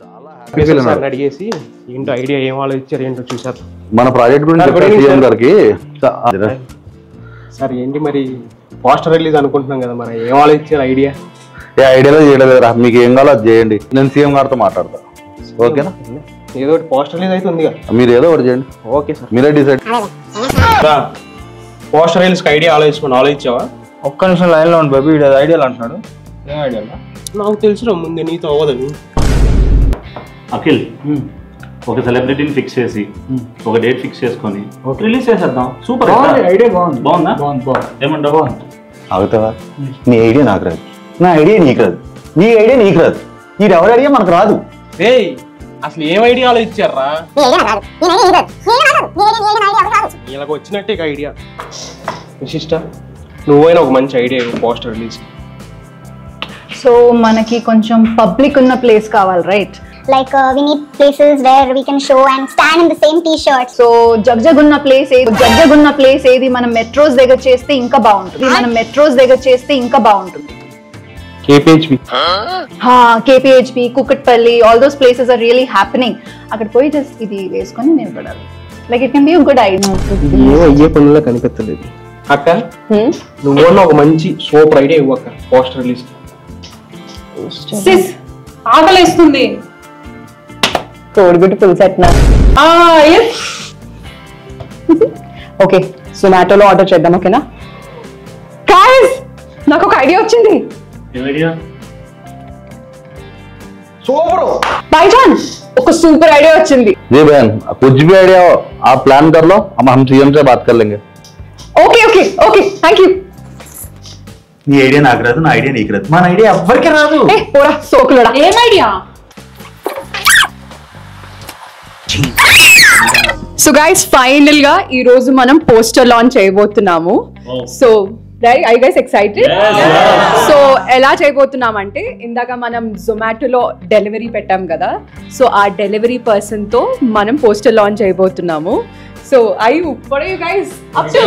చాలా sir happy అడిగేసి ఏంటో ఐడియా ఏం ఆలోచించారు ఏంటో చూసేద్దాం మన ప్రాజెక్ట్ గురించి sir, good evening, CM sir. గారికి స- అదిరా. సార్ ఏంటి మరి పోస్టర్ రిలీజ్ అనుకుంటున్నాం కదా మరి ఏం ఆలోచించారు ఐడియా ఏ ఐడియాలో చేయలేదురా మీకు ఏం కావాలో అది చేయండి నేను సీఎం గారితో మాట్లాడతా ఓకేనా ఏదో ఒకటి పోస్టర్ రిలీజ్ అయితే ఉందిగా మీరు ఏదో ఒకటి చేయండి ఓకే సార్ మీరే డిసైడ్ పోస్టర్ రిలీజ్ ఐడియా ఆలోచించుకుని ఆలోచించావా ఒక్క నిమిషం లైన్లో ఉండి బాబు వీడు ఐడియాలు అంటున్నాడు ఏం ఐడియా నాకు తెలుసురా ముందే నీతో అవ్వదని అఖిల్ ఒక సెలబ్రిటీని ఫిక్స్ చేసి ఒక డేట్ ఫిక్స్ చేసుకొని రిలీజ్ చేసేద్దాం సూపర్ ఐడియా బాగుంది బాగుందా బాగుంది బాగుంది ఏమంటావు ఆగుతావా నీ ఐడియా నాకు రాదు నా ఐడియా నీకు రాదు నీ ఐడియా నీకు రాదు ఈ ఎవరి ఐడియా మనకు రాదు ఏయ్ అసలు ఏం ఐడియా ఆలోచించారా ఇలాగ వచ్చినట్టే ఇక ఐడియా విశిష్ట నువ్వైనా ఒక మంచి ఐడియా పోస్టర్ రిలీజ్ సో మనకి కొంచెం పబ్లిక్ ఉన్న ప్లేస్ కావాలి right Like uh, we need places where we can show and stand in the same t-shirts. So జగ్జగున్న ప్లేస్ ఏది జగ్జగున్న ప్లేస్ ఏది మనం మెట్రోస్ దగ్గర చేస్తే ఇంకా బాగుంటుంది మనం మెట్రోస్ దగ్గర చేస్తే ఇంకా బాగుంటుంది KPHB KPHB Kukatpally all those places are really happening అక్కడ పోయి జస్ట్ ఇది వేసుకొని నిలబడాలి like it can be good idea ఏం అయ్యే పనుల్లో కనిపించలేదు అక్క నువ్వన్నా ఒక మంచి సూపర్ ఐడియా ఇవ్వక్క పోస్టర్ రిలీజ్ సిస్ ఆకలిస్తుంది కోడిగుడ్డు పులుసు ఎట్నా ఆ, yes. ఓకే జొమాటోలో ఆర్డర్ చేద్దాం ఓకేనా గాయస్ నాకు ఒక ఐడియా వచ్చింది ఏమైనా సూపర్ బైజాన్ ఒక సూపర్ ఐడియా వచ్చింది जी बहन कुछ भी आइडिया हो आप प्लान कर लो हम हम सीएम से बात कर लेंगे okay okay okay thank you నీ ఐడియా నాకు రాదు నా ఐడియా నీకు రాదు మన ఐడియా ఎవ్వరికి రాదు ఏ పోరా సోకులడా ఏం ఐడియా సో గైస్ ఫైనల్ గా ఈ రోజు మనం పోస్టర్ లాంచ్ చేయబోతున్నాము so right I guys excited so ఎలా చేయబోతున్నాం అంటే ఇందాక మనం జొమాటోలో డెలివరీ పెట్టాం కదా సో ఆ డెలివరీ పర్సన్ తో మనం పోస్టర్ లాంచ్ చేయబోతున్నాము so I what are you guys up to?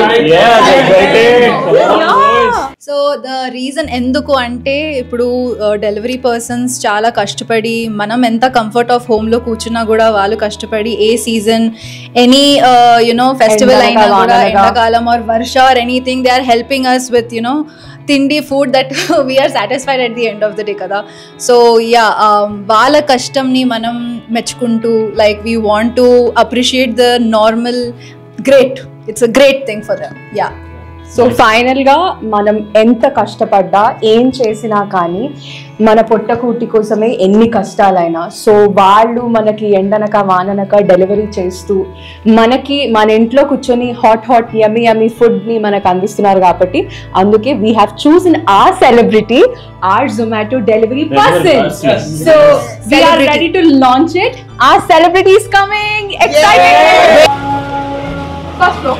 So the reason ఎందుకు అంటే ఇప్పుడు డెలివరీ పర్సన్స్ చాలా కష్టపడి మనం ఎంత కంఫర్ట్ ఆఫ్ హోమ్లో కూర్చున్నా కూడా వాళ్ళు కష్టపడి ఏ సీజన్ ఎనీ యునో ఫెస్టివల్ అయినా ఎండనక, కూడా వాననక. ఎండాకాలం ఆర్ వర్ష or anything they are helping us with you know తిండి food that we are satisfied at the end of the day కదా సో యా వాళ్ళ కష్టంని మనం మెచ్చుకుంటూ like we want to appreciate the normal great it's a great thing for them yeah so final గా మనం ఎంత కష్టపడ్డా ఏం చేసినా కానీ మన పొట్టకూటి కోసమే ఎన్ని కష్టాలైనా సో వాళ్ళు మనకి ఎండనక వాననక డెలివరీ చేస్తూ మనకి మన ఇంట్లో కూర్చొని hot hot yummy yummy food ని మనకు అందిస్తున్నారు కాబట్టి అందుకే we have chosen a celebrity or Zomato delivery person so we are ready to launch it a celebrity is coming excited first floor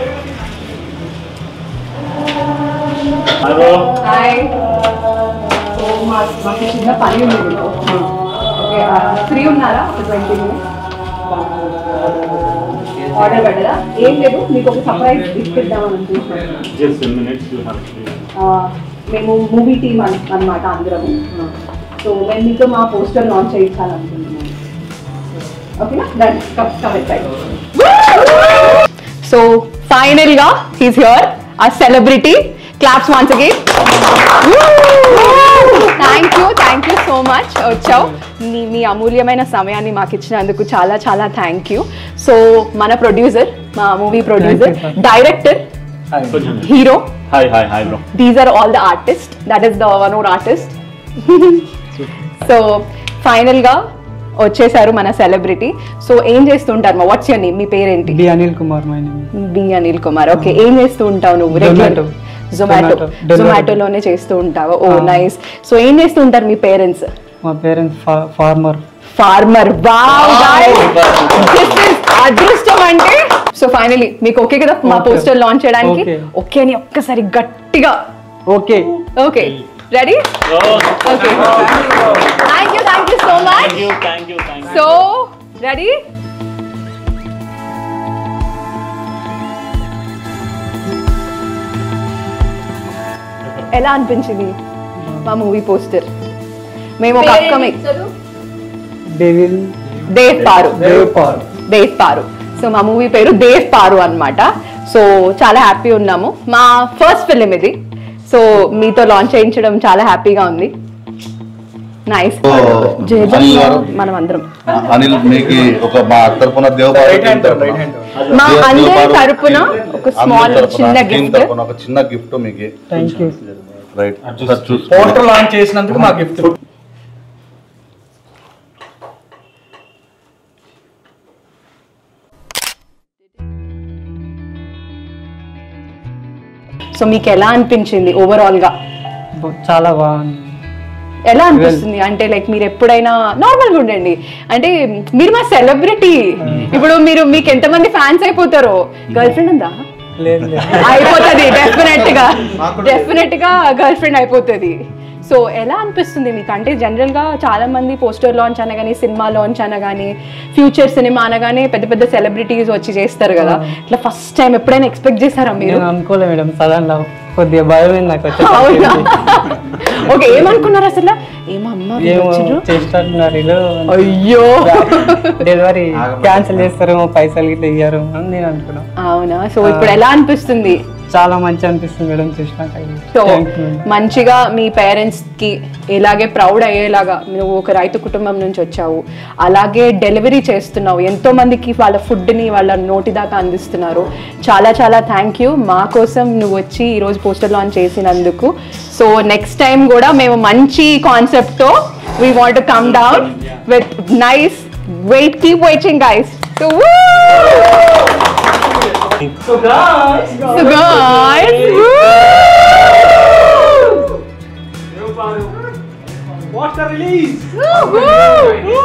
hello hi so మా మాకు చిన్న పని ఉంది మీతో. ఓకే ఫ్రీ ఉన్నారా ఒక ట్వంటీ ఆర్డర్ పెట్టదా ఏం లేదు మీకు ఒక సర్ప్రైజ్ గిఫ్ట్ ఇద్దామని అనుకుంటున్నాను జస్ట్ మినిట్స్ యూ హ్యావ్ ఆ, మేము మూవీ టీమ్ అన్నమాట అందరము సో మేము మీతో మా పోస్టర్ లాంచ్ చేయించాలనుకుంటున్నాను ఓకేనా దట్ సో ఫైనల్ గా he's here a celebrity claps once again thank you thank you so much వచ్చావు నీ మీ అమూల్యమైన సమయాన్ని మాకు ఇచ్చినందుకు చాలా చాలా థ్యాంక్ యూ సో మన ప్రొడ్యూసర్ మా movie producer director hero hi hi hi bro these are all the artist that is the one or artist so final గా వచ్చేసారు మన సెలబ్రిటీ సో ఏం చేస్తుంటారు వాట్స్ యూర్ నేమ్ మీ పేరేంటి B Anil Kumar my name B Anil Kumar okay ఏం చేస్తూ ఉంటావు నువ్వు Zomato. జొమాటో Zomato. Delivery. జొమాటోలోనే చేస్తూ ఉంటావు ఓ నైస్ సో ఏం చేస్తూ ఉంటారు మీ పేరెంట్స్ మా పేరెంట్స్ ఫార్మర్ ఫార్మర్ వావ్ అదృష్టం అంటే సో ఫైనలీ మీకు ఓకే కదా మా Okay. పోస్టర్ లాంచ్ చేయడానికి Okay. ఓకే అని ఒక్కసారి గట్టిగా okay okay ready okay thank you thank you so much thank you thank you thank so ready ఎలా అనిపించింది మా మూవీ పోస్టర్ మేము ఒక upcoming devil Dev Paru Dev Paru Dev Paru so మా మూవీ పేరు దేవ్ పారు అన్నమాట సో చాలా హ్యాపీ ఉన్నాము మా ఫస్ట్ ఫిలిం ఇది సో మీతో లాంచ్ చేయించడం చాలా హ్యాపీగా ఉంది నైస్ సో, అనిల్ గారు మనం అందరం అనిల్ మీకు ఒక మా తరపున దేవపాడు team తరపున మా దేవ్- అందరి దేవపాడు తరపున ఒక అందరి స్మాల్ తరపున, చిన్న team గిఫ్ట్ తరపున ఒక చిన్న గిఫ్ట్ మీకు థ్యాంక్ యూ రైట్ చూసి పోస్టర్ లాంచ్ చేసినందుకు మా గిఫ్ట్ సో మీకు ఎలా అనిపించింది ఓవరాల్ గా చాలా బాగుంది ఎలా అనిపిస్తుంది అంటే లైక్ మీరు ఎప్పుడైనా నార్మల్ గా ఉండండి అంటే మీరు మా సెలబ్రిటీ ఇప్పుడు మీరు మీకు ఎంతమంది ఫ్యాన్స్ అయిపోతారో గర్ల్ ఫ్రెండ్ ఉందా లేదు లేదు అయిపోతుంది డెఫినెట్ గా డెఫినెట్ గా గర్ల్ ఫ్రెండ్ అయిపోతుంది సో ఎలా అనిపిస్తుంది మీకు అంటే జనరల్ గా చాలా మంది పోస్టర్ లాంచ్ అనగానే సినిమా లాంచ్ అనగానే ఫ్యూచర్ సినిమా అనగానే పెద్ద పెద్ద సెలబ్రిటీస్ వచ్చి చేస్తారు కదా ఇట్లా ఫస్ట్ టైం ఎప్పుడైనా ఎక్స్పెక్ట్ చేశారా మీరు నేను అనుకోలే మేడం సడన్ గా కొద్దిగా భయమైంది నాకు అవునా వచ్చేసరికి. ఓకే ఏమనుకున్నారు అసలు ఏమో అమ్మ వీళ్ళు ఏమో వచ్చిర్రు? చేస్తున్నారు వీళ్ళు అయ్యో డెలివరీ క్యాన్సిల్ చేస్తారేమో పైసలు గిట్ల ఇయ్యారు అని నేను అనుకున్నా అవునా సో ఇప్పుడు ఎలా అనిపిస్తుంది చాలా మంచి అనిపిస్తుంది మేడం చూసినాక సో Thank you, madam. మంచిగా మీ పేరెంట్స్ కి ఇలాగే ప్రౌడ్ అయ్యేలాగా నువ్వు ఒక రైతు కుటుంబం నుంచి వచ్చావు అలాగే డెలివరీ చేస్తున్నావు ఎంతో మందికి వాళ్ళ ఫుడ్ ని వాళ్ళ నోటి దాకా అందిస్తున్నారు చాలా చాలా థ్యాంక్ యూ మా కోసం నువ్వు వచ్చి ఈరోజు పోస్టర్ లాంచ్ చేసినందుకు సో నెక్స్ట్ టైం కూడా మేము మంచి కాన్సెప్ట్ తో we want come down with nice wait keep waiting guys so So guys, woo! Poster release Woo!